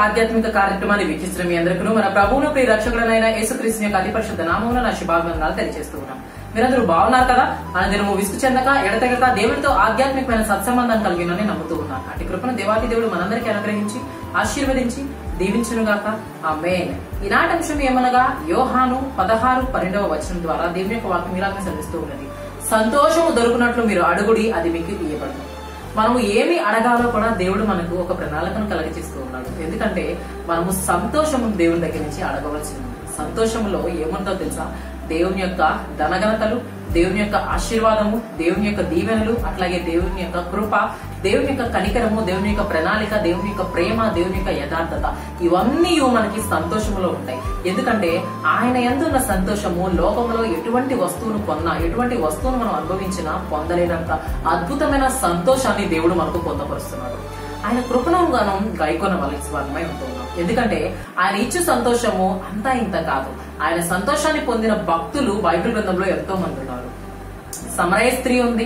ఆధ్యాత్మిక కార్యక్రమాన్ని వీక్షిస్తున్న మీ అందరికీ మన ప్రభువును ప్రియ రక్షకుడనైన యేసుక్రీస్తు యొక్క అతి పరిశుద్ధ నామమున నా శుభాభివందనాలు తెలియజేస్తూ ఉన్నాం మీరందరూ బాగున్నారు కదా అనుదినము విసుగు చెందక ఎడతెగక దేవుడితో ఆధ్యాత్మికమైన సత్సంబంధం కలిగినని నమ్ముతూ ఉన్నాను అటు కృపను దేవాది దేవుడు మనందరికీ అనుగ్రహించి ఆశీర్వదించి దీవించునుగాక ఆ మెయిన్ ఈనాటి అంశం ఏమనగా యోహాను పదహారు పన్నెండవ వచనం ద్వారా దేవుని యొక్క వాక్యం ఇలాగే సంధిస్తూ ఉన్నది సంతోషము దొరుకునట్లు మీరు అడుగుడి అది మీకు ఇయ్యబడుతుంది మనము ఏమి అడగాలో కూడా దేవుడు మనకు ఒక ప్రణాళికను కలిగజేస్తూ ఉన్నాడు ఎందుకంటే మనము సంతోషము దేవుని దగ్గర నుంచి అడగవలసి ఉంది సంతోషంలో ఏముందో తెలుసా దేవుని యొక్క ధనఘనతలు దేవుని యొక్క ఆశీర్వాదము దేవుని యొక్క దీవెనలు అట్లాగే దేవుని యొక్క కృప దేవుని యొక్క కనికరము దేవుని యొక్క ప్రణాళిక దేవుని యొక్క ప్రేమ దేవుని యొక్క యథార్థత ఇవన్నీ మనకి సంతోషములో ఉంటాయి ఎందుకంటే ఆయన ఎందున్న సంతోషము లోకంలో ఎటువంటి వస్తువును కొన్నా ఎటువంటి వస్తువును మనం అనుభవించినా పొందలేనంత అద్భుతమైన సంతోషాన్ని దేవుడు మనకు పొందపరుస్తున్నాడు ఆయన కృపను మనం గైకొనవలసి వారమై ఉంటున్నాం ఎందుకంటే ఆయన ఇచ్చే సంతోషము అంతా ఇంత కాదు ఆయన సంతోషాన్ని పొందిన భక్తులు బైబిల్ గ్రంథంలో ఎంతో మంది ఉన్నారు సమరయ స్త్రీ ఉంది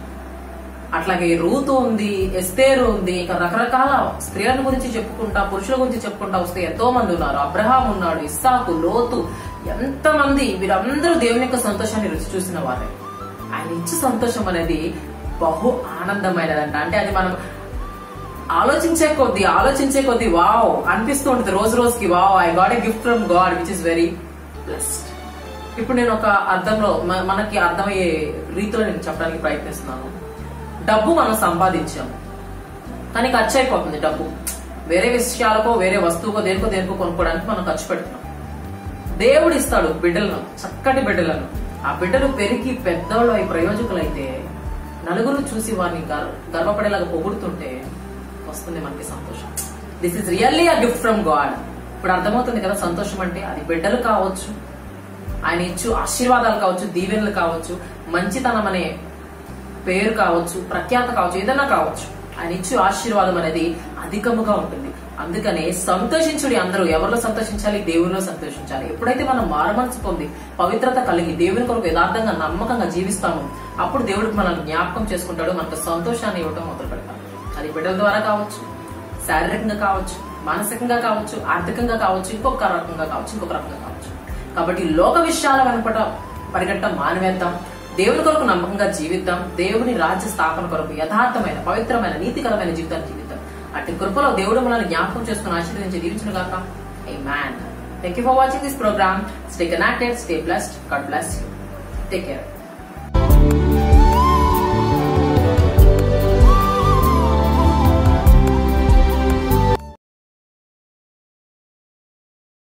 అట్లాగే రూతు ఉంది ఎస్తేరు ఉంది ఇంకా రకరకాల స్త్రీలను గురించి చెప్పుకుంటా పురుషుల గురించి చెప్పుకుంటా వస్తే ఎంతో మంది ఉన్నారు అబ్రహాం ఉన్నాడు ఇస్సాకు లోతు ఎంతమంది వీరందరూ దేవుని యొక్క సంతోషాన్ని రుచి చూసిన వారే ఆయన ఇచ్చే సంతోషం అనేది బహు ఆనందమైనదంట అంటే అది మనం ఆలోచించే కొద్ది ఆలోచించే కొద్ది వావ్ అనిపిస్తూ ఉంటుంది రోజు రోజుకి wow I got a gift from God which is very blessed ఇప్పుడు నేను ఒక అర్థంలో మ- మనకి అర్థమయ్యే రీతిలో నేను చెప్పడానికి ప్రయత్నిస్తున్నాను డబ్బు మనం సంపాదించాము కానీ ఖర్చు అయిపోతుంది డబ్బు వేరే విషయాలకో వేరే వస్తువుకో దేనికో దేనికో కొనుక్కోవడానికి మనం ఖర్చు పెడుతున్నాం దేవుడు ఇస్తాడు బిడ్డలను చక్కటి బిడ్డలను ఆ బిడ్డలు పెరిగి పెద్దవాళ్ళు అయి ప్రయోజకులైతే నలుగురు చూసి వారిని గర్- గర్వపడేలాగా పొగుడుతుంటే వస్తుంది మనకి సంతోషం this is really a gift from God ఇప్పుడు అర్థమవుతుంది కదా సంతోషం అంటే అది బిడ్డలు కావచ్చు ఆయన ఇచ్చు ఆశీర్వాదాలు కావచ్చు దీవెనలు కావచ్చు మంచితనం అనే పేరు కావచ్చు ప్రఖ్యాత కావచ్చు ఏదైనా కావచ్చు ఆయన ఇచ్చు ఆశీర్వాదం అనేది అధికముగా ఉంటుంది అందుకనే సంతోషించుడి అందరూ ఎవరిలో సంతోషించాలి దేవునిలో సంతోషించాలి ఎప్పుడైతే మనం మారమనసు పొంది పవిత్రత కలిగి దేవుని కొరకు యథార్థంగా నమ్మకంగా జీవిస్తామో అప్పుడు దేవుడికి మనల్ని జ్ఞాపకం చేసుకుంటాడు మనకు సంతోషాన్ని ఇవ్వటం మొదలు పెడతాం అది బిడ్డల ద్వారా కావచ్చు శారీరకంగా కావచ్చు మానసికంగా కావచ్చు ఆర్థికంగా కావచ్చు ఇంకొక రకంగా కావచ్చు ఇంకొక రకంగా కావచ్చు కాబట్టి లోక విషయాల వెనపట పరిగెట్టం మానవేద్దాం దేవుని కొరకు నమ్మకంగా జీవిద్దాం దేవుని రాజ్య స్థాపన కొరకు యథార్థమైన పవిత్రమైన నీతికరమైన జీవితాన్ని జీవిద్దాం అట్టి కృపలో దేవుడు మనల్ని జ్ఞాపకం చేసుకుని ఆశీర్వదించి దీవించిన గాక amen thank you for watching this program stay connected stay blessed God bless you take care